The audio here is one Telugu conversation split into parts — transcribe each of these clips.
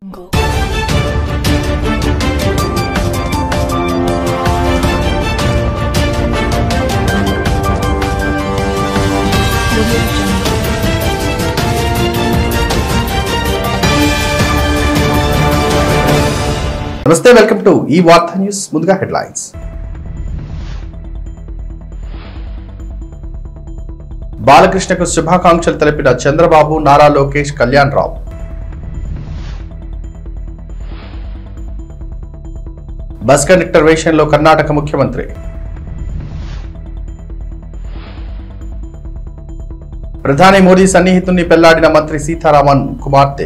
నమస్తే వెల్కమ్ టు ఈ వార్తా న్యూస్ ముందుగా హెడ్లైన్స్ బాలకృష్ణకు శుభాకాంక్షలు తెలిపిన చంద్రబాబు నారా లోకేష్ కళ్యాణ్ రావు బస్ కండక్టర్ వేషంలో కర్ణాటక ముఖ్యమంత్రి ప్రధాని మోదీ సన్నిహితుణ్ణి పెళ్లాడిన మంత్రి సీతారామన్ కుమార్తె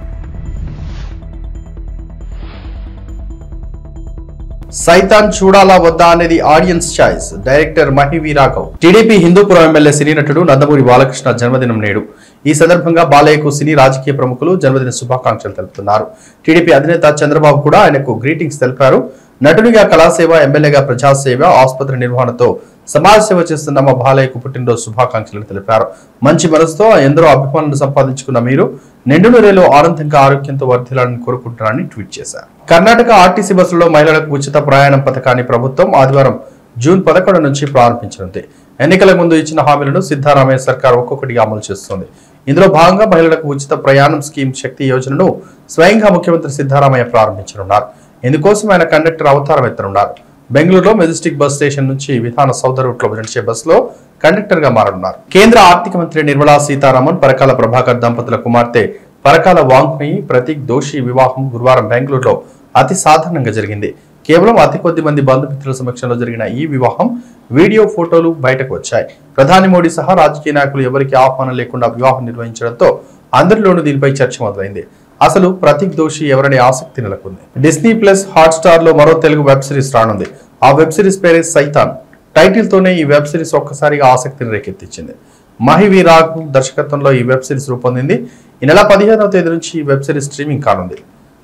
సైతాన్ చూడాలా వద్దా అనేది audience choice director Mahi V Raghav TDP Hindupuram MLA cine నటుడు నందమూరి బాలకృష్ణ జన్మదినం నేడు ఈ సందర్భంగా బాలయ్యకు సినీ రాజకీయ ప్రముఖులు జన్మదిన శుభాకాంక్షలు తెలుపుతున్నారు టీడీపీ అధినేత చంద్రబాబు కూడా ఆయనకు గ్రీటింగ్స్ తెలిపారు నటుడిగా కళాసేవ ఎమ్మెల్యేగా ప్రజాసేవ ఆసుపత్రి నిర్వహణతో సమాజ సేవ చేస్తున్న మా బాలయ్యకు పుట్టినరోజు శుభాకాంక్షలు తెలిపారు మంచి మనసుతో ఎందరో అభిమానులు సంపాదించుకున్న మీరు నిండు నూరేలో ఆనందంగా ఆరోగ్యంతో వర్ధిల్లాలని కోరుకుంటున్నారని ట్వీట్ చేశారు కర్ణాటక ఆర్టీసీ బస్సులో మహిళలకు ఉచిత ప్రయాణం పథకాన్ని ప్రభుత్వం ఆదివారం జూన్ పదకొండు నుంచి ప్రారంభించనుంది ఎన్నికల ముందు ఇచ్చిన హామీలను సిద్ధారామయ్య సర్కార్ ఒక్కొక్కటిగా అమలు చేస్తోంది ఇందులో భాగంగా మహిళలకు ఉచిత ప్రయాణం స్కీమ్ శక్తి యోజనను స్వయంగా ముఖ్యమంత్రి సిద్ధారామయ్య ప్రారంభించనున్నారు ఇందుకోసం ఆయన కండక్టర్ అవతారం ఎత్తనున్నారు బెంగళూరులో మెజెస్టిక్ బస్ స్టేషన్ నుంచి విధాన సౌద రూట్ లో నడిచే బస్సులో కండక్టర్ గా మారనున్నారు కేంద్ర ఆర్థిక మంత్రి నిర్మలా సీతారామన్ పరకాల ప్రభాకర్ దంపతుల కుమార్తె పరకాల వాంగ్మయి ప్రతీక్ దోషి వివాహం గురువారం బెంగళూరులో అతి సాధారణంగా జరిగింది కేవలం అతి కొద్ది మంది బంధుమిత్రుల సమక్షంలో జరిగిన ఈ వివాహం వీడియో ఫోటోలు బయటకు వచ్చాయి ప్రధాని మోడీ సహా రాజకీయ నాయకులు ఎవరికి ఆహ్వానం లేకుండా వివాహం నిర్వహించడంతో అందరిలోనూ దీనిపై చర్చ మొదలైంది అసలు ప్రతీక్ దోషి ఎవరనే ఆసక్తి నెలకొంది డిస్నీ ప్లస్ హాట్ స్టార్ లో మరో తెలుగు వెబ్ సిరీస్ రానుంది ఆ వెబ్ సిరీస్ పేరే సైతాన్ టైటిల్ తోనే ఈ వెబ్ సిరీస్ ఒక్కసారిగా ఆసక్తిని రేకెత్తించింది మహివి రాఘు దర్శకత్వంలో ఈ వెబ్ సిరీస్ రూపొందింది ఈ నెల పదిహేనవ తేదీ నుంచి ఈ వెబ్ సిరీస్ స్ట్రీమింగ్ కానుంది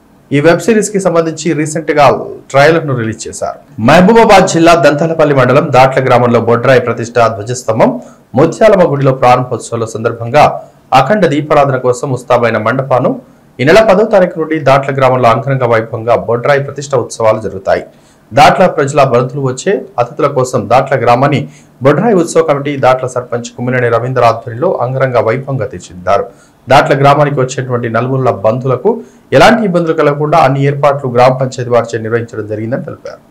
ఈ వెబ్ సిరీస్ కి సంబంధించి రీసెంట్ గా ట్రైలర్ ను రిలీజ్ చేశారు మహబూబాబాద్ జిల్లా దంతలపల్లి మండలం దాట్ల గ్రామంలో బొడ్రాయి ప్రతిష్ట ధ్వజస్తంభం ముత్యాలమ్మ గుడిలో ప్రారంభోత్సవాల సందర్భంగా అఖండ దీపారాధన కోసం ముస్తాబైన మండపాను ఈ నెల పదో తారీఖు నుండి దాట్ల గ్రామంలో అంగరంగ వైభవంగా బొడ్రాయి ప్రతిష్ట ఉత్సవాలు జరుగుతాయి దాట్ల ప్రజల బంధువులు వచ్చే అతిథుల కోసం దాట్ల గ్రామాన్ని బొడ్రాయి ఉత్సవ కమిటీ దాట్ల సర్పంచ్ కుమ్మినేని రవీంద్ర ఆధ్వర్యంలో అంగరంగ వైభవంగా తీర్చిదిద్దారు దాట్ల గ్రామానికి వచ్చేటువంటి నలుగురుల బంధువులకు ఎలాంటి ఇబ్బందులు కలగకుండా అన్ని ఏర్పాట్లు గ్రామ పంచాయతీ వారిచే నిర్వహించడం జరిగిందని తెలిపారు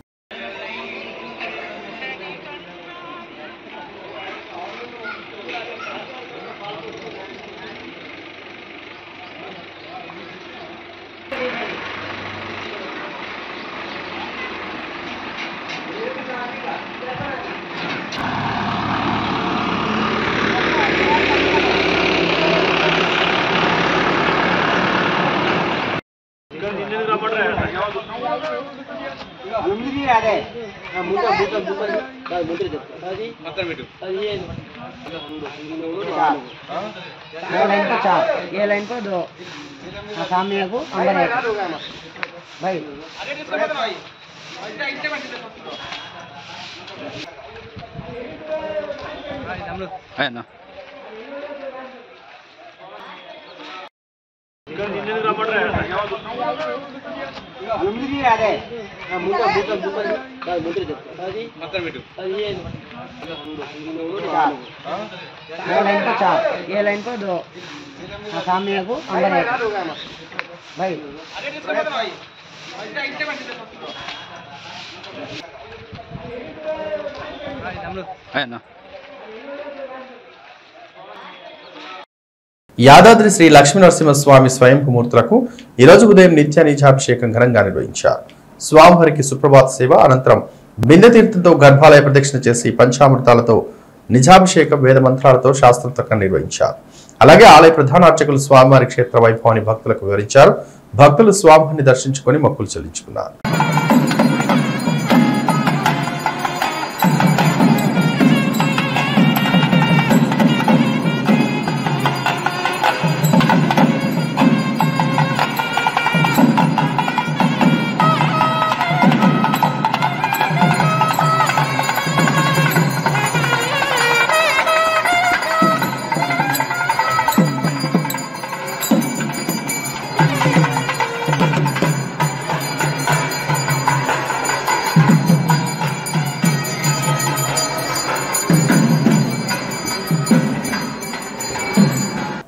ముందుకి అదే ఆ ముందు ముందు ముందు కాదు, ముందు చెప్తా అది అది ఏ- दो लाइन को चार ये लाइन को दो हाँ, सामने को अंदर एक भाई ముందుకి అదే ఆ ముందు ముందు ముందు కాదు, ముందు చెప్తా అది అది ఏ- चार दो लाइन को चार ये लाइन को दो हाँ, सामने को अंदर एक भाई యాదాద్రి శ్రీ లక్ష్మీనరసింహస్వామి స్వయంభూమూర్తులకు ఈ రోజు ఉదయం నిత్య నిజాభిషేకం ఘనంగా నిర్వహించారు స్వామివారికి సుప్రభాత సేవ అనంతరం బిందతీర్థంతో గర్భాలయ ప్రదక్షిణ చేసి పంచామృతాలతో నిజాభిషేకం వేద మంత్రాలతో శాస్త్రోక్తంగా నిర్వహించారు అలాగే ఆలయ ప్రధాన అర్చకులు స్వామివారి క్షేత్ర వైభవాన్ని భక్తులకు వివరించారు భక్తులు స్వామిని దర్శించుకొని మొక్కులు చెల్లించుకున్నారు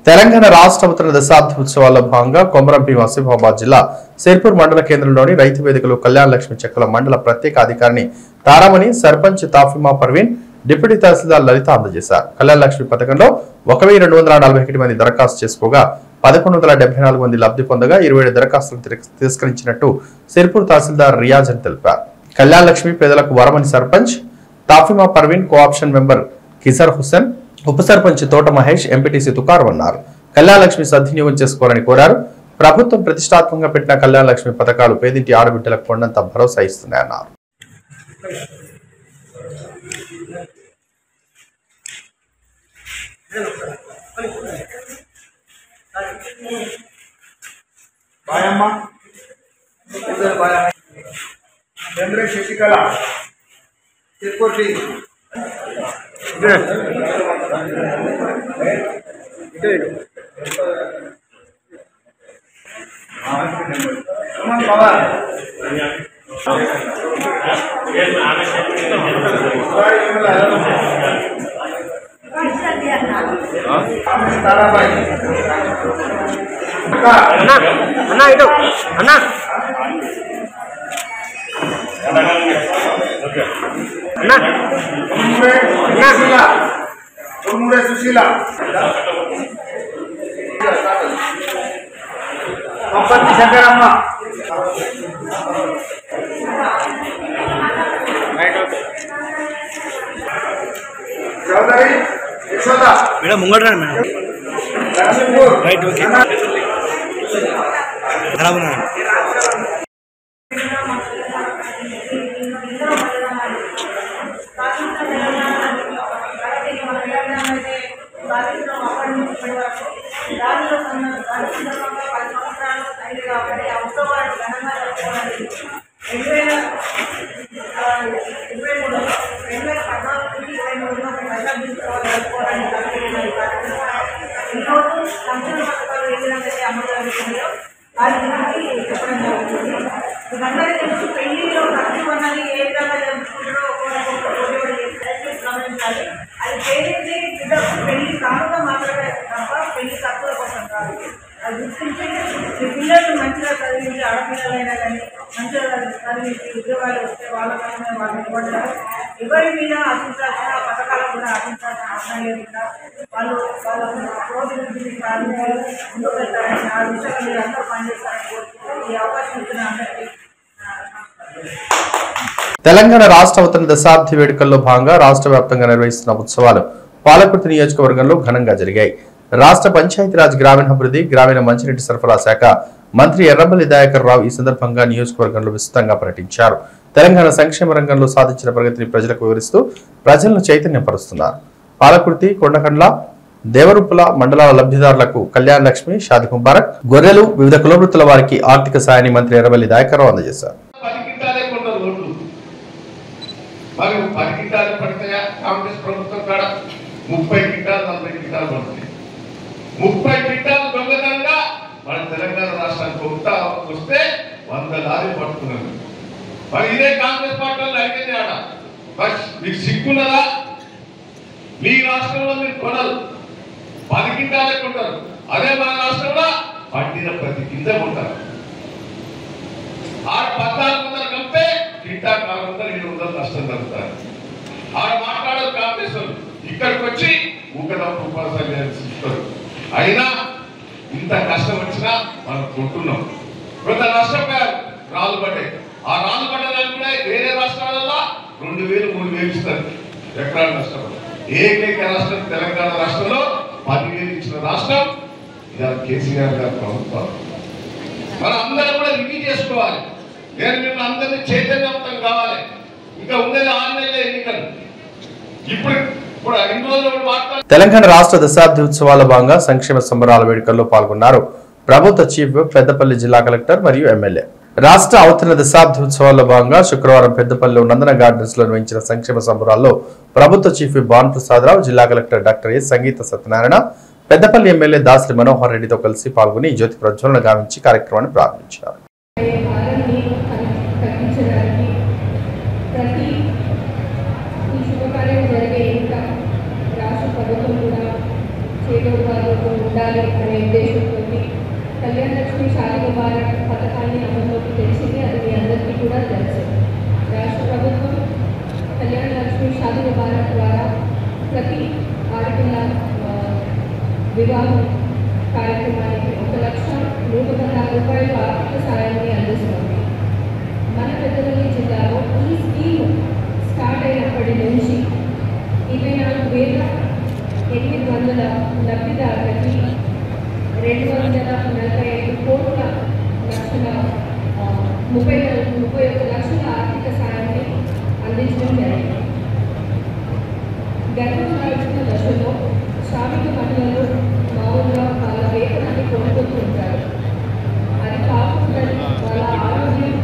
తెలంగాణ రాష్ట్ర అవతరణ దశాబ్ది ఉత్సవాల్లో భాగంగా కొమరం భీం ఆసిఫాబాద్ జిల్లా సిర్పూర్ మండల కేంద్రంలోని రైతు వేదికలో కళ్యాణ లక్ష్మి చెక్కుల మండల ప్రత్యేక అధికారిని తారామణి సర్పంచ్ తాఫిమా పర్వీన్ డిప్యూటీ తహసీల్దార్ లలిత అందజేశారు కళ్యాణ లక్ష్మి పథకంలో ఒక వెయ్యి రెండు వందల నలభై ఒకటి మంది దరఖాస్తు చేసుకోగా పదకొండు వందల డెబ్బై నాలుగు మంది లబ్ధి పొందగా ఇరవై ఏడు దరఖాస్తులు తిరస్- తిరస్కరించినట్టు సిర్పూర్ తహసీల్దార్ రియాజ్ అని తెలిపారు కళ్యాణ లక్ష్మి పేదలకు వరమని సర్పంచ్ తాఫిమా పర్వీన్ కోఆప్షన్ మెంబర్ కిసర్ హుస్సేన్ ఉప సర్పంచ్ తోట మహేష్ ఎంపీటీసీ తుకారం అన్నారు కళ్యాణ లక్ష్మి సద్వినియోగం చేసుకోవాలని కోరారు ప్రభుత్వం ప్రతిష్టాత్మకంగా పెట్టిన కళ్యాణ లక్ష్మి పథకాలు పేదింటి ఆడబిడ్డలకు కొండంత భరోసా ఇస్తున్నాయన్నారు బాయమ్మ చంద్ర శశికళ తిరుపతి తారాబాయి అన్నా అన్నా ఇటు అన్నా అన్నా తుమ్ముడే సుశీల తుమ్ముడే సుశీల పంపతి శంకరమ్మ చౌదరి యశోద మేడం ముంగట రండి మేడం లక్ష్మీపూర్ రైట్ ఓకే ఖరాబ్ ఉన్నా వారి గురించి చెప్పడం జరుగుతుంది ఇవన్నీ తెలుసు పెళ్లిలో ఖర్చు అన్నది ఏ విధంగా జరుపుకుంటారో ఒక్కొక్క పోటీ చేసి గమనించాలి అది పేరెంట్ని బిడ్డకు పెళ్లి కానుక మాత్రమే తప్ప పెళ్లి ఖర్చుల కోసం కాదు అది గుర్తించి మీ పిల్లలు మంచిగా చదివించి ఆడపిల్లలైనా కానీ మంచిగా చదివించి ఉద్యోగాలు వస్తే వాళ్ళ పైన వాళ్ళు నిలబడ్డారు ఎవరి మీద ఆశించాల్సిన పథకాలు కూడా ఆశించాల్సిన అవసరం లేకుండా వాళ్ళు వాళ్ళ ప్రోభివృద్ధిని సాధించి ముందుకు వెళ్తారని ఆ దిశగా మీరు అందరూ పనిచేస్తారని కోరుకుంటూ ఈ అవకాశం ఇచ్చిన అందరికీ ఆ, తెలంగాణ రాష్ట్ర అవతరణ దశాబ్ది వేడుకల్లో భాగంగా రాష్ట్ర వ్యాప్తంగా నిర్వహిస్తున్న ఉత్సవాలు పాలకుర్తి నియోజకవర్గంలో ఘనంగా జరిగాయి రాష్ట్ర పంచాయతీరాజ్ గ్రామీణాభివృద్ధి గ్రామీణ మంచినీటి సరఫరా శాఖ మంత్రి ఎర్రబల్లి దయాకర్ రావు ఈ సందర్భంగా నియోజకవర్గంలో విస్తృతంగా పర్యటించారు తెలంగాణ సంక్షేమ రంగంలో సాధించిన ప్రగతిని ప్రజలకు వివరిస్తూ ప్రజలను చైతన్యపరుస్తున్నారు పాలకుర్తి కొండకండ్ల దేవరుప్పుల మండలాల లబ్ధిదారులకు కళ్యాణ లక్ష్మి షాది ముబారక్ గొర్రెలు వివిధ కులవృత్తుల వారికి ఆర్థిక సాయాన్ని మంత్రి ఎర్రబల్లి దయాకర్ రావు అందజేశారు పది కింటాలే కొంటారు రోడ్లు మరి పది కింటాలు పడతాయా కాంగ్రెస్ ప్రభుత్వం కాడ ముప్పై కింటాలు నలభై కింటాలు పడుతుంది ముప్పై కింటాలు దొంగతనంగా మన తెలంగాణ రాష్ట్రానికి కొంటా వస్తే వంద లారీ పట్టుకున్నారు మరి ఇదే కాంగ్రెస్ పార్టీ వాళ్ళు అడిగింది ఆడ మరి మీకు సిగ్గున్నదా మీ రాష్ట్రంలో మీరు కొనరు పది కింటాలే కొంటారు అదే మన రాష్ట్రంలో పండిన ప్రతి కింద కొంటారు ఆడ పద్నాలుగు వందలు కలిపితే కింటా నాలుగు వందలు ఏడు వందలు నష్టం జరుగుతారు ఆడ మాట్లాడరు కాంగ్రెస్ వాళ్ళు ఇక్కడికి వచ్చి ఊకదప్పు ఉపాసాలు ఇస్తారు అయినా ఇంత కష్టం వచ్చినా మనం కొంటున్నాం కొంత నష్టపోయారు రాళ్ళు పడ్డాయి ఆ రాళ్ళు పడ్డదాన్ని కూడా వేరే రాష్ట్రాలలో రెండు వేలు మూడు వేలు ఇస్తారు ఎకరాలు నష్టపడి ఏకైక రాష్ట్రం తెలంగాణ రాష్ట్రంలో పదివేలు ఇచ్చిన రాష్ట్రం ఇలా కేసీఆర్ గారి ప్రభుత్వం మనం అందరం కూడా రివ్యూ చేసుకోవాలి నేను మిమ్మల్ని అందరినీ చైతన్యవంతం కావాలి ఇంకా ఉండేది ఆరు నెలల ఎన్నికలు ఇప్పుడు ఇప్పుడు ఇన్ని రోజులు ఒకటి మాట్లాడు తెలంగాణ రాష్ట్ర దశాబ్ది ఉత్సవాల భాగంగా సంక్షేమ సంబరాల వేడుకల్లో పాల్గొన్నారు ప్రభుత్వ చీఫ్ విప్ పెద్దపల్లి జిల్లా కలెక్టర్ మరియు ఎమ్మెల్యే రాష్ట్ర అవతరణ దశాబ్ది ఉత్సవాల్లో భాగంగా శుక్రవారం పెద్దపల్లిలో నందన గార్డెన్స్ లో నిర్వహించిన సంక్షేమ సంబరాల్లో ప్రభుత్వ చీఫ్ విప్ భాను ప్రసాదరావు జిల్లా collector doctor A Sangeetha Satyanarayana Peddapalli MLA Dasari Manohar రెడ్డితో కలిసి పాల్గొని జ్యోతి ప్రజ్వలన గావించి కార్యక్రమాన్ని ప్రారంభించారు భారాన్ని తగ్గించడానికి ప్రతి ఈ శుభకార్యం జరిగే ఇంకా రాష్ట్ర ప్రభుత్వం కూడా చేదోడు వారితో ఉండాలి సాధన భారత్ ద్వారా ప్రతి ఆడపిల్ల ఆ, వివాహం కార్యక్రమానికి ఒక లక్ష నూట పదహారు రూపాయలు ఆర్థిక సాయాన్ని అందిస్తుంది మన పెద్దపల్లి జిల్లాలో ఈ స్కీమ్ స్టార్ట్ అయినప్పటి నుంచి ఇరవై నాలుగు వేల ఎనిమిది వందల లబ్ధిదారులకి రెండు వందల నలభై ఐదు కోట్ల లక్షల ఆ, ముప్పై నాలుగు- ముప్పై ఒక్క లక్షల ఆర్థిక సాయాన్ని అందించడం జరిగింది గర్భధారణ దశలో శ్రామిక మహిళలు మామూలుగా వాళ్ళ వేతనాన్ని కోల్పోతూ ఉంటారు అది కాకుండా వాళ్ళ ఆరోగ్యం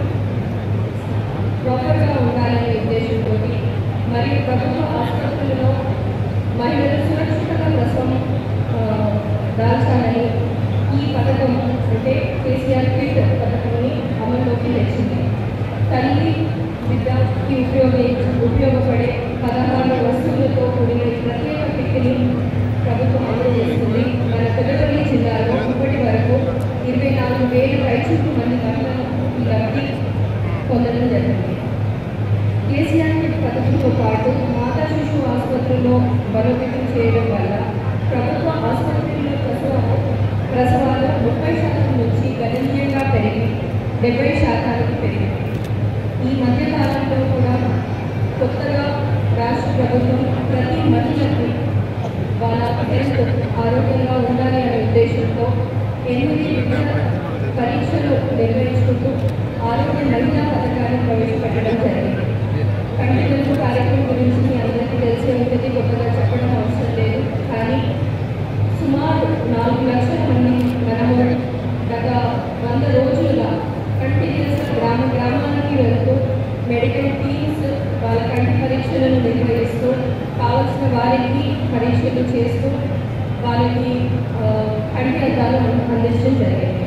ప్రాపర్గా ఉండాలనే ఉద్దేశంతో మరియు ప్రభుత్వ ఆసుపత్రులలో మహిళలు సురక్షితంగా ప్రసవం ఆ, దాల్చాలని ఈ పథకం అంటే కేసీఆర్ కిట్ పథకంని అమల్లోకి తెచ్చింది తల్లి బిడ్డకి ఉపయోగి ఉపయోగపడే పదహారు వస్తువులతో కూడిన ఈ ప్రత్యేక కిట్ని ప్రభుత్వం అమలు చేస్తుంది మన పెద్దపల్లి జిల్లాలో ఇప్పటి వరకు ఇరవై నాలుగు వేల పైచుకు మంది మహిళలు ఈ లబ్ధి పొందడం జరిగింది కేసీఆర్ కిట్ పథకంతో పాటు మాతా శిశు ఆసుపత్రిలో బలోపేతం చేయడం వల్ల ప్రభుత్వ ఆసుపత్రిలో ప్రసవాలు ప్రసవాలు ముప్పై శాతం నుంచి గణనీయంగా పెరిగి డెబ్బై శాతానికి పెరిగింది ఈ మధ్య కాలంలో కూడా కొత్తగా రాష్ట్ర ప్రభుత్వం ప్రతి మహిళకి వాళ్ళ హెల్త్ ఆరోగ్యంగా ఉండాలి అనే ఉద్దేశంతో ఎనిమిది వివిధ పరీక్షలు నిర్వహించుకుంటూ ఆరోగ్య మహిళా పథకాన్ని ప్రవేశపెట్టడం జరిగింది కంటి వెలుగు కార్యక్రమం గురించి మీ అందరికీ తెలిసే ఉంటుంది కొత్తగా చెప్పడం అవసరం లేదు కానీ సుమారు నాలుగు లక్షల మంది మనము గత వంద రోజులుగా కంటిన్యూస్గా గ్రామ గ్రామానికి వెళ్తూ మెడికల్ టీమ్స్ వాళ్ళ కంటి పరీక్షలను నిర్వహిస్తూ కావలసిన వారికి పరీక్షలు చేస్తూ వాళ్ళకి ఆ, కంటి అద్దాలు అం- అందించడం జరిగింది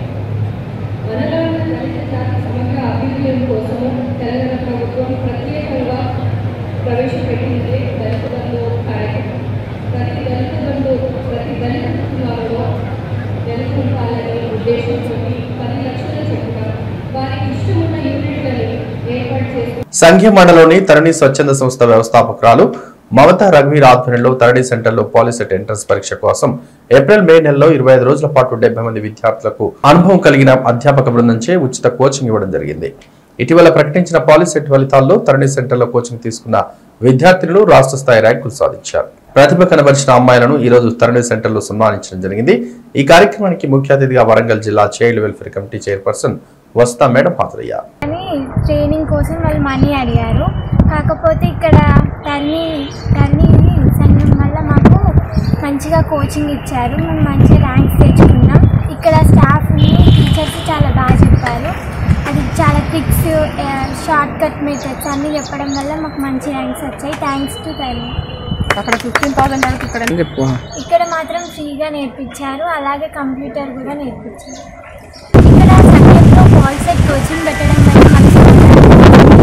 మనలో ఉన్న దళిత జాతి సమగ్ర అభివృద్ధి కోసము తెలంగాణ ప్రభుత్వం ప్రత్యేకంగా ప్రవేశపెట్టింది దళిత బంధు కార్యక్రమం ప్రతి దళిత బంధు ప్రతి దళిత కుటుంబాలలో నెలకొల్పాలనే ఉద్దేశంతో పది లక్షల చొప్పున వారికి ఇష్టమున్న యూనిట్లని ఏర్పాటు చేస్తూ సంఘ మండలోని తరణి స్వచ్ఛంద సంస్థ వ్యవస్థాపకురాలు మమతా రఘువీర్ ఆధ్వర్యంలో తరణి సెంటర్లో పాలిసెట్ ఎంట్రన్స్ పరీక్ష కోసం ఏప్రిల్ మే నెలలో ఇరవై ఐదు రోజుల పాటు డెబ్బై మంది విద్యార్థులకు అనుభవం కలిగిన అధ్యాపక బృందంచే ఉచిత కోచింగ్ ఇవ్వడం జరిగింది ఇటీవల ప్రకటించిన పాలిసెట్ ఫలితాల్లో తరణి సెంటర్లో కోచింగ్ తీసుకున్న విద్యార్థినులు రాష్ట్ర స్థాయి ర్యాంకులు సాధించారు ప్రతిభ కనబరిచిన అమ్మాయిలను ఈ రోజు తరణి సెంటర్లో సన్మానించడం జరిగింది ఈ కార్యక్రమానికి ముఖ్య అతిథిగా వరంగల్ జిల్లా చైల్డ్ వెల్ఫేర్ కమిటీ చైర్పర్సన్ వస్తా మేడం హాజరయ్యారు అని ట్రైనింగ్ కోసం వాళ్ళు మనీ అడిగారు కాకపోతే ఇక్కడ టర్నీ టర్నీ సంఘం వల్ల మాకు మంచిగా కోచింగ్ ఇచ్చారు మేము మంచి ర్యాంక్స్ తెచ్చుకున్నాం ఇక్కడ స్టాఫ్ని టీచర్స్ చాలా బాగా చెప్పారు అది చాలా ట్రిక్స్ షార్ట్ కట్ మెథడ్స్ అన్నీ చెప్పడం వల్ల మాకు మంచి ర్యాంక్స్ వచ్చాయి థ్యాంక్స్ టు టర్నీ అక్కడ ఫిఫ్టీన్ థౌసండ్ వరకు ఇక్కడ చెప్పు ఇక్కడ మాత్రం ఫ్రీగా నేర్పించారు అలాగే కంప్యూటర్ కూడా నేర్పించారు ఇక్కడ సబ్జెక్ట్లో కాన్సెప్ట్ కోచింగ్ పెట్టడం వల్ల మనకి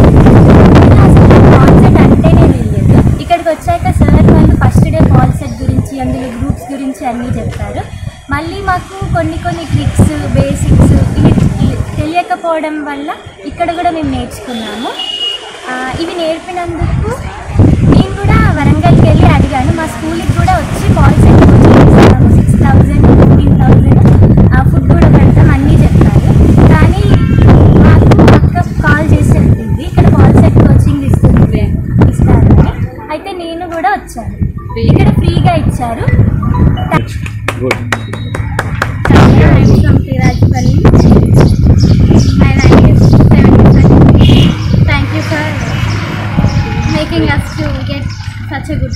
అసలు కాన్సెప్ట్ అంటేనే తెలియదు ఇక్కడికి వచ్చాక సార్ వాళ్ళు ఫస్ట్ డే కాన్సెప్ట్ గురించి అందులో గ్రూప్స్ గురించి అన్నీ చెప్తారు మళ్ళీ మాకు కొన్ని కొన్ని ట్రిక్స్ బేసిక్స్ ఇవి ఇవి తెలియకపోవడం వల్ల ఇక్కడ కూడా మేము నేర్చుకున్నాము ఆ, ఇవి నేర్పినందుకు నేను కూడా వరంగల్కి వెళ్ళి అడిగాను మా స్కూల్కి కూడా వచ్చి కాల్ సెట్ కోచింగ్ ఇస్తాము six thousand fifteen thousand food కూడా పెడతాం అన్నీ చెప్తారు కానీ మాకు అక్క కాల్ చేసి చెప్పింది ఇక్కడ కాల్ సెట్ కోచింగ్ ఇస్తుంది ఇస్తారని అయితే నేను కూడా వచ్చాను ఇక్కడ ఫ్రీగా ఇచ్చారు Rajapalli thank you for making us to get such a good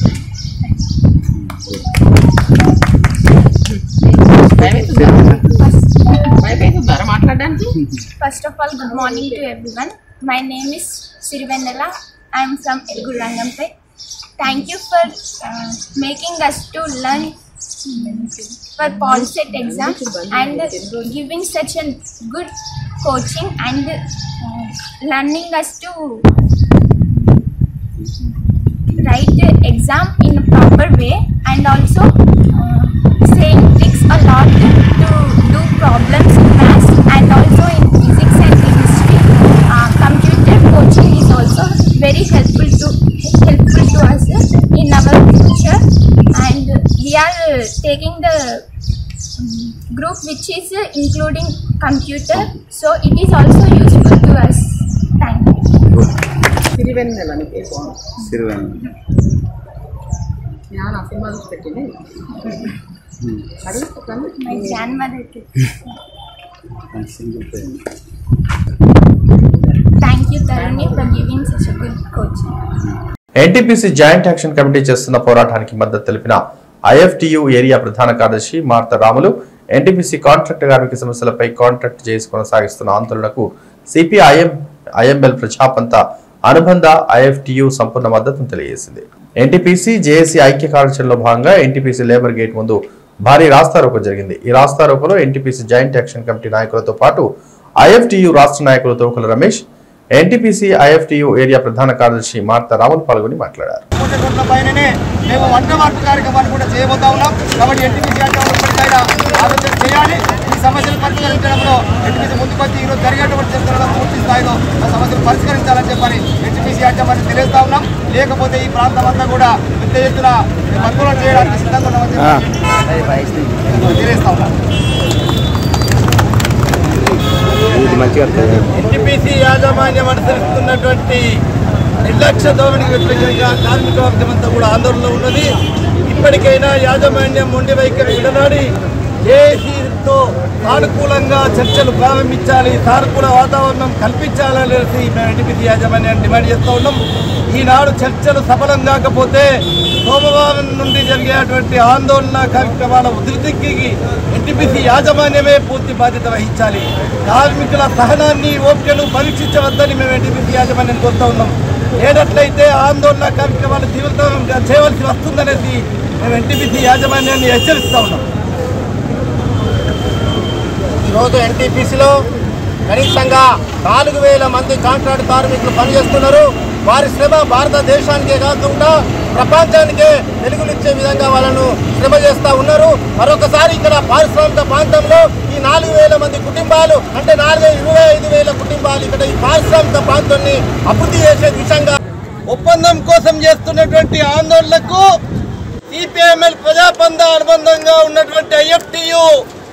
మాట్లాడడానికి First of all, good morning to everyone. My name is Sirivendala. I am from Elgurangampet. Thank you for uh, making us to learn for PolSet exam and giving such a good coaching and uh, learning us to write the exam in a proper way and also uh, saying tricks a lot to do problems in maths and also in physics and chemistry. Uh, computer coaching is also very helpful to helpful to us taking the um, group which is uh, including computer, so it is also useful to us. Thank you. Sirivennela అని పేరు నేను ఆ సినిమా చూసి పెట్టింది అడుగు ఒకసారి. My grandmother. Thank you, Taruni, for giving such a good coaching. NTPC joint action committee చేస్తున్న పోరాటానికి మద్దతు తెలిపిన ఐఎఫ్టియు ఏరియా ప్రధాన కార్యదర్శి మార్త రాములు ఎన్టీపీసీ కాంట్రాక్ట్ కార్మిక సమస్యలపై కాంట్రాక్ట్ చేసి కొనసాగిస్తున్న ఆందోళనకు సిపిఐఎం ఐఎంఎల్ ప్రజాపంత అనుబంధ ఐఎఫ్టియు సంపూర్ణ మద్దతును తెలియజేసింది ఎన్టీపీసీ జేఏసీ ఐక్య కార్యాచరణలో భాగంగా ఎన్టీపీసీ లేబర్ గేట్ ముందు భారీ రాస్తారోకో జరిగింది ఈ రాస్తారోకోలో ఎన్టీపీసీ జాయింట్ యాక్షన్ కమిటీ నాయకులతో పాటు ఐఎఫ్టియు రాష్ట్ర నాయకులు Thokala Ramesh NTPC IFTU area ప్రధాన కార్యదర్శి మార్త రాములు పాల్గొని మాట్లాడారు రోడ్ల పైననే మేము వంట మార్పు కార్యక్రమాలు కూడా చేయబోతా ఉన్నాం కాబట్టి ఎన్టీపీ ఇప్పటికైనా ఆలోచన చేయాలి ఈ సమస్యలు పరిష్కరించడంలో ఎన్టీపీ ముందుకొచ్చి ఈరోజు జరిగేటువంటి చర్చలలో పూర్తి స్థాయిలో ఆ సమస్యలు పరిష్కరించాలని చెప్పని ఎన్టీపీసీ యాజమాన్యం తెలియజేస్తా ఉన్నాం లేకపోతే ఈ ప్రాంతం అంతా కూడా పెద్ద ఎత్తున మేము ఆందోళన చేయడానికి సిద్ధంగా ఉన్నామని చెప్పి తెలియజేస్తా ఉన్నాం ఎన్టీపీసీ యాజమాన్యం అనుసరిస్తున్నటువంటి నిర్లక్ష్య ధోరణికి వ్యతిరేకంగా కార్మిక వర్గం అంతా కూడా ఆందోళనలో ఉన్నది ఇప్పటికైనా యాజమాన్యం మొండి వైఖరి విడనాడి ఏసీతో సానుకూలంగా చర్చలు ప్రారంభించాలి సానుకూల వాతావరణం కల్పించాలనేసి మేము ఎన్టీపీసీ యాజమాన్యాన్ని డిమాండ్ చేస్తూ ఉన్నాం ఈనాడు చర్చలు సఫలం కాకపోతే సోమవారం నుండి జరిగేటువంటి ఆందోళన కార్యక్రమాల ఉధృతికి ఎన్టీపీసీ యాజమాన్యమే పూర్తి బాధ్యత వహించాలి కార్మికుల సహనాన్ని ఓపికను పరీక్షించవద్దని మేము ఎన్టీపీసీ యాజమాన్యం కోరుతూ ఉన్నాం లేనట్లయితే ఆందోళన కార్యక్రమాలు తీవ్రతరంగా చేయవలసి వస్తుందనేసి మేము ఎన్టీపీసీ యాజమాన్యాన్ని హెచ్చరిస్తూ ఉన్నాం ఈరోజు ఎన్టీపీసీలో కనీసంగా నాలుగు వేల మంది కాంట్రాక్ట్ కార్మికులు పనిచేస్తున్నారు వారి శ్రమ భారతదేశానికే కాకుండా ప్రపంచానికే వెలుగునిచ్చే విధంగా వాళ్ళను శ్రమ చేస్తూ ఉన్నారు మరొకసారి ఇక్కడ పారిశ్రామిక ప్రాంతంలో ఈ నాలుగు వేల మంది కుటుంబాలు అంటే నాలుగు ఇరవై ఐదు వేల కుటుంబాలు ఇక్కడ ఈ పారిశ్రామిక ప్రాంతాన్ని అభివృద్ధి చేసే దిశంగా ఒప్పందం కోసం చేస్తున్నటువంటి ఆందోళనకు సిపిఎంఎల్ ప్రజాపంద అనుబంధంగా ఉన్నటువంటి ఐఎఫ్టియు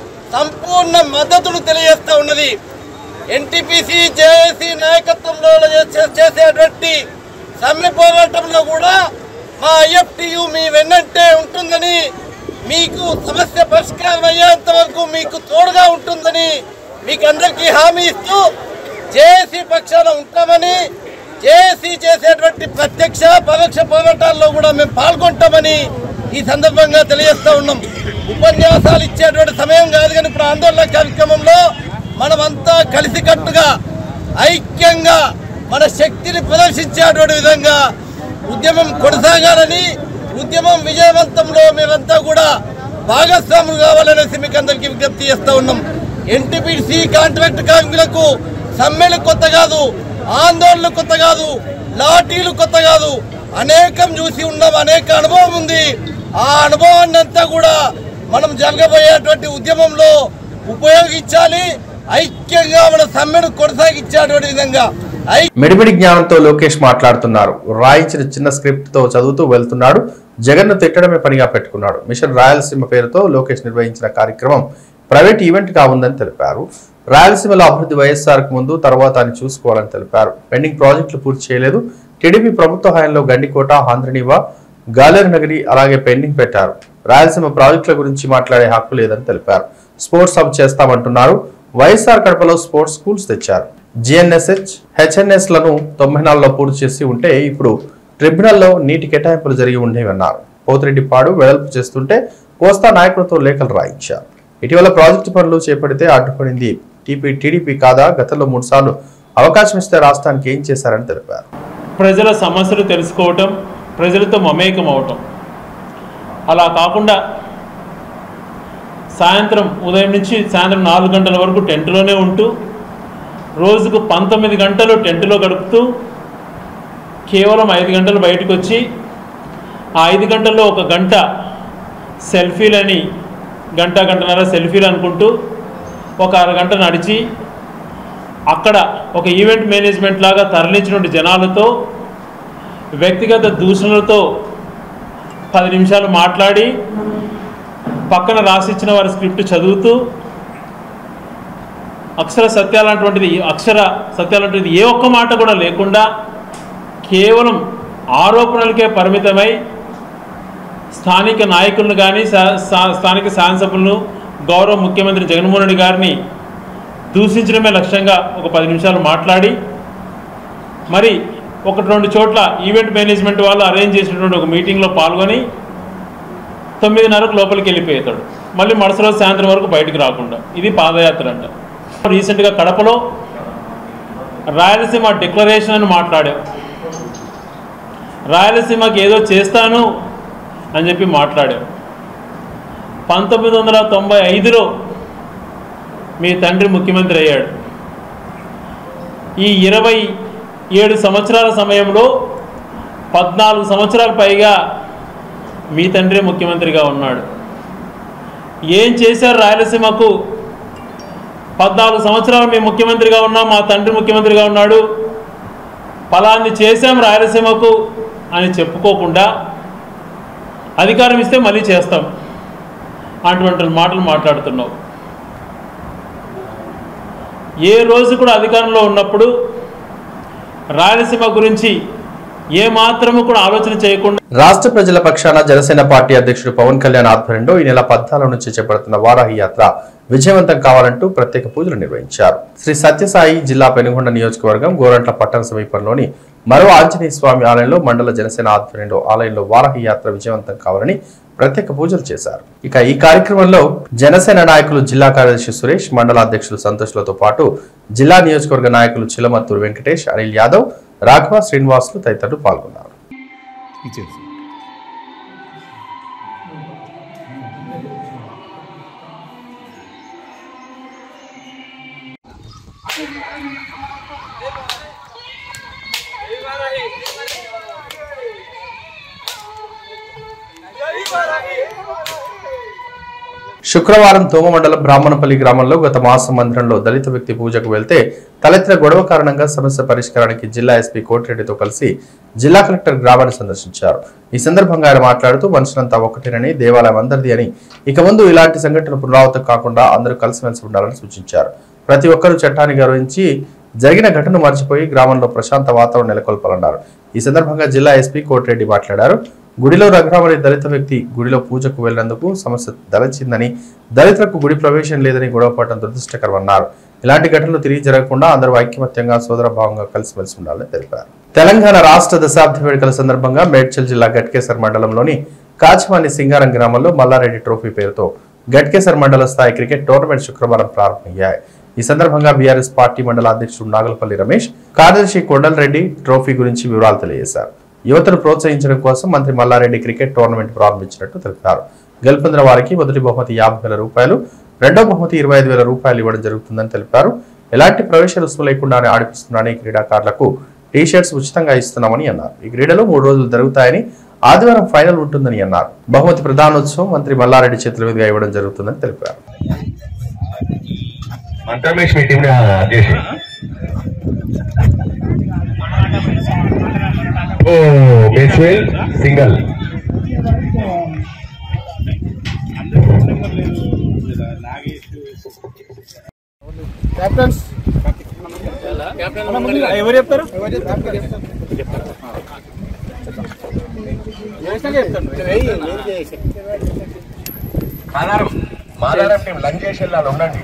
సంపూర్ణ మద్దతును తెలియజేస్తూ ఉన్నది ఎన్టీపీసీ జేఏసీ నాయకత్వంలో చేసే- చేసేటువంటి సమ్మె పోరాటంలో కూడా మా ఐఎఫ్టియు మీ వెన్నంటే ఉంటుందని మీకు సమస్య పరిష్కారం అయ్యేంత వరకు మీకు తోడుగా ఉంటుందని మీకు అందరికీ హామీ ఇస్తూ జేఏసీ పక్షాన ఉంటామని జేఏసీ చేసేటువంటి ప్రత్యక్ష పరోక్ష పోరాటాల్లో కూడా మేము పాల్గొంటామని ఈ సందర్భంగా తెలియజేస్తా ఉన్నాం ఉపన్యాసాలు ఇచ్చేటువంటి సమయం కాదు కానీ ఇప్పుడు ఆందోళన కార్యక్రమంలో మనమంతా కలిసికట్టుగా ఐక్యంగా మన శక్తిని ప్రదర్శించేటువంటి విధంగా ఉద్యమం కొనసాగాలని ఉద్యమం విజయవంతంలో మేమంతా కూడా భాగస్వాములు కావాలనేసి మీకు అందరికీ విజ్ఞప్తి చేస్తూ ఉన్నాం ఎన్టీపీసీ కాంట్రాక్ట్ కార్మికులకు సమ్మెలు కొత్త కాదు ఆందోళనలు కొత్త కాదు లాఠీలు కొత్త కాదు అనేకం చూసి ఉన్నాం అనేక అనుభవం ఉంది ఆ అనుభవాన్ని అంతా కూడా మనం జరగబోయేటువంటి ఉద్యమంలో ఉపయోగించాలి ఐక్యంగా మన సమ్మెను కొనసాగించేటువంటి విధంగా ఐ మిడిమిడి జ్ఞానంతో లోకేష్ మాట్లాడుతున్నారు రాయించిన చిన్న స్క్రిప్ట్ తో చదువుతూ వెళ్తున్నాడు జగన్ను తిట్టడమే పనిగా పెట్టుకున్నాడు మిషన్ రాయలసీమ పేరుతో లోకేష్ నిర్వహించిన కార్యక్రమం ప్రైవేట్ ఈవెంట్ గా ఉందని తెలిపారు రాయలసీమలో అభివృద్ధి వైఎస్ఆర్ కు ముందు తర్వాత అని చూసుకోవాలని తెలిపారు పెండింగ్ ప్రాజెక్టులు పూర్తి చేయలేదు టీడీపీ ప్రభుత్వ హయాంలో గండికోట ఆంధ్రనీవా గాలేరు నగరి అలాగే పెండింగ్ పెట్టారు రాయలసీమ ప్రాజెక్టుల గురించి మాట్లాడే హక్కు లేదని తెలిపారు స్పోర్ట్స్ హబ్ చేస్తామంటున్నారు వైఎస్ఆర్ కడపలో స్పోర్ట్స్ స్కూల్స్ తెచ్చారు జిఎన్ఎస్హెచ్ హెచ్ఎన్ఎస్ లను తొంభై నాలుగులో పూర్తి చేసి ఉంటే ఇప్పుడు ట్రిబ్యునల్లో నీటి కేటాయింపులు జరిగి ఉండేవన్నారు పోతిరెడ్డిపాడు వెడల్పు చేస్తుంటే కోస్తా నాయకులతో లేఖలు రాయించారు ఇటీవల ప్రాజెక్టు పనులు చేపడితే అడ్డుపడింది టీపీ టీడీపీ కాదా గతంలో మూడుసార్లు అవకాశం ఇస్తే రాష్ట్రానికి ఏం చేశారని తెలిపారు ప్రజల సమస్యలు తెలుసుకోవటం ప్రజలతో మమేకం అవటం అలా కాకుండా సాయంత్రం ఉదయం నుంచి సాయంత్రం నాలుగు గంటల వరకు టెంట్లోనే ఉంటూ రోజుకు పంతొమ్మిది గంటలు టెంట్లో గడుపుతూ కేవలం ఐదు గంటలు బయటకు వచ్చి ఆ ఐదు గంటల్లో ఒక గంట సెల్ఫీలని గంట గంటన్నర సెల్ఫీలు అనుకుంటూ ఒక అరగంట నడిచి అక్కడ ఒక ఈవెంట్ మేనేజ్మెంట్ లాగా తరలించినటువంటి జనాలతో వ్యక్తిగత దూషణలతో పది నిమిషాలు మాట్లాడి పక్కన రాసిచ్చిన వారి స్క్రిప్ట్ చదువుతూ అక్షర సత్యాలంటువంటిది అక్షర సత్యాలంటువంటిది ఏ ఒక్క మాట కూడా లేకుండా కేవలం ఆరోపణలకే పరిమితమై స్థానిక నాయకులను కానీ శా- శా- స్థానిక శాసనసభ్యులను గౌరవ ముఖ్యమంత్రి జగన్మోహన్ రెడ్డి గారిని దూషించడమే లక్ష్యంగా ఒక పది నిమిషాలు మాట్లాడి మరి ఒకటి రెండు చోట్ల ఈవెంట్ మేనేజ్మెంట్ వాళ్ళు అరేంజ్ చేసినటువంటి ఒక మీటింగ్లో పాల్గొని తొమ్మిదిన్నరకు లోపలికి వెళ్ళిపోతాడు మళ్ళీ మరుసటి రోజు సాయంత్రం వరకు బయటకు రాకుండా ఇది పాదయాత్ర అంట రీసెంట్గా కడపలో రాయలసీమ డిక్లరేషన్ అని మాట్లాడాం రాయలసీమకి ఏదో చేస్తాను అని చెప్పి మాట్లాడాం పంతొమ్మిది వందల తొంభై ఐదులో మీ తండ్రి ముఖ్యమంత్రి అయ్యాడు ఈ ఇరవై ఏడు సంవత్సరాల సమయంలో పద్నాలుగు సంవత్సరాల పైగా మీ తండ్రి ముఖ్యమంత్రిగా ఉన్నాడు ఏం చేశారు రాయలసీమకు పద్నాలుగు సంవత్సరాలు మేము ముఖ్యమంత్రిగా ఉన్నాం మా తండ్రి ముఖ్యమంత్రిగా ఉన్నాడు ఫలాన్ని చేశాం రాయలసీమకు అని చెప్పుకోకుండా అధికారం ఇస్తే మళ్ళీ చేస్తాం అటువంటి మాటలు మాట్లాడుతున్నావు ఏ రోజు కూడా అధికారంలో ఉన్నప్పుడు రాయలసీమ గురించి ఏ మాత్రము కూడా ఆలోచన చేయకుండా రాష్ట్ర ప్రజల పక్షాన జనసేన పార్టీ అధ్యక్షుడు పవన్ కళ్యాణ్ ఆధ్వర్యంలో ఈ నెల పద్నాలుగు నుంచి చేపడుతున్న వారాహి యాత్ర విజయవంతం కావాలంటూ ప్రత్యేక పూజలు నిర్వహించారు శ్రీ సత్యసాయి జిల్లా పెనుగొండ నియోజకవర్గం గోరంట్ల పట్టణ సమీపంలోని మరో ఆంజనేయ స్వామి ఆలయంలో మండల జనసేన ఆధ్వర్యంలో ఆలయంలో వారాహి యాత్ర విజయవంతం కావాలని ప్రత్యేక పూజలు చేశారు ఇక ఈ కార్యక్రమంలో జనసేన నాయకులు జిల్లా కార్యదర్శి సురేష్ మండల అధ్యక్షులు సంతోష్లతో పాటు జిల్లా నియోజకవర్గ నాయకులు చిలమత్తూరు వెంకటేష్ అనిల్ యాదవ్ రాఘవ శ్రీనివాసులు తదితరులు పాల్గొన్నారు శుక్రవారం తోమ మండలం బ్రాహ్మణపల్లి గ్రామంలో గత మాసం మందిరంలో దళిత వ్యక్తి పూజకు వెళ్తే తలెత్తిన గొడవ కారణంగా సమస్య పరిష్కారానికి జిల్లా ఎస్పీ కోటిరెడ్డితో కలిసి జిల్లా కలెక్టర్ గ్రామాన్ని సందర్శించారు ఈ సందర్భంగా ఆయన మాట్లాడుతూ మనుషులంతా ఒకటేనని దేవాలయం అందరిది అని ఇక ముందు ఇలాంటి సంఘటనలు పునరావృతం కాకుండా అందరూ కలిసిమెలిసి ఉండాలని సూచించారు ప్రతి ఒక్కరూ చట్టాన్ని గౌరవించి జరిగిన ఘటన మర్చిపోయి గ్రామంలో ప్రశాంత వాతావరణం నెలకొల్పాలన్నారు ఈ సందర్భంగా జిల్లా ఎస్పీ కోటిరెడ్డి మాట్లాడారు గుడిలో రఘురామని దళిత వ్యక్తి గుడిలో పూజకు వెళ్లినందుకు సమస్య దళచిందని దళితులకు గుడి ప్రవేశం లేదని గొడవపడటం దురదృష్టకరమన్నారు ఇలాంటి ఘటనలు తిరిగి జరగకుండా అందరూ ఐక్యమత్యంగా సోదరభావంగా కలిసిమెలిసి ఉండాలని తెలిపారు తెలంగాణ రాష్ట్ర దశాబ్ది వేడుకల సందర్భంగా మేడ్చల్ జిల్లా గట్కేసర్ మండలంలోని కాచిమాని సింగారం గ్రామంలో మల్లారెడ్డి ట్రోఫీ పేరుతో గట్కేసర్ మండల స్థాయి క్రికెట్ టోర్నమెంట్ శుక్రవారం ప్రారంభమయ్యాయి ఈ సందర్భంగా బీఆర్ఎస్ పార్టీ మండల అధ్యక్షుడు నాగలపల్లి రమేష్ కార్యదర్శి కొండల్ రెడ్డి ట్రోఫీ గురించి వివరాలు తెలియజేశారు యువతను ప్రోత్సహించడం కోసం మంత్రి మల్లారెడ్డి క్రికెట్ టోర్నమెంట్ ప్రారంభించినట్టు తెలిపారు గెలుపొందిన వారికి మొదటి బహుమతి యాభై వేల రూపాయలు రెండో బహుమతి ఇరవై ఐదు వేల రూపాయలు ఇవ్వడం జరుగుతుందని తెలిపారు ఎలాంటి ప్రవేశ రుసుము లేకుండానే ఆడిపిస్తున్నారని క్రీడాకారులకు టీ షర్ట్స్ ఉచితంగా ఇస్తున్నామని అన్నారు ఈ క్రీడలు మూడు రోజులు జరుగుతాయని ఆదివారం ఫైనల్ ఉంటుందని అన్నారు బహుమతి ప్రధానోత్సవం మంత్రి మల్లారెడ్డి చేతుల మీదుగా ఇవ్వడం జరుగుతుందని తెలిపారు రమేష్ మీ టీం చేసి ఓ బేస్వెల్ సింగల్ కెప్టెన్స్ ఎవరు చెప్తారు మాదారం మాదారం టీం లంచ్ చేసి వెళ్ళాలి ఉండండి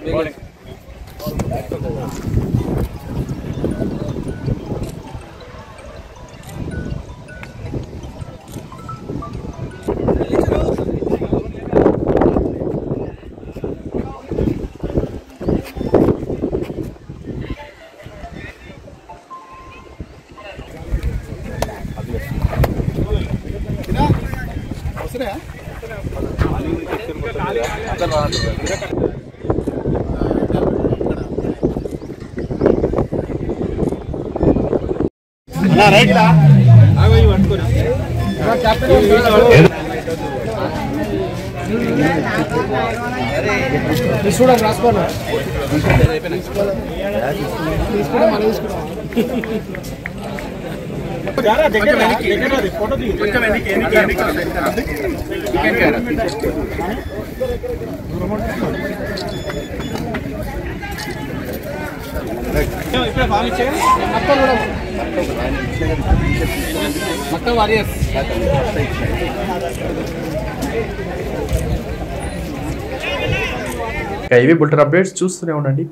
చూడండి రాసుకోండి తీసుకుంటాం మనం తీసుకుంటాం ఇక ఇవి బుల్టర్ అప్డేట్స్ చూస్తూనే ఉండండి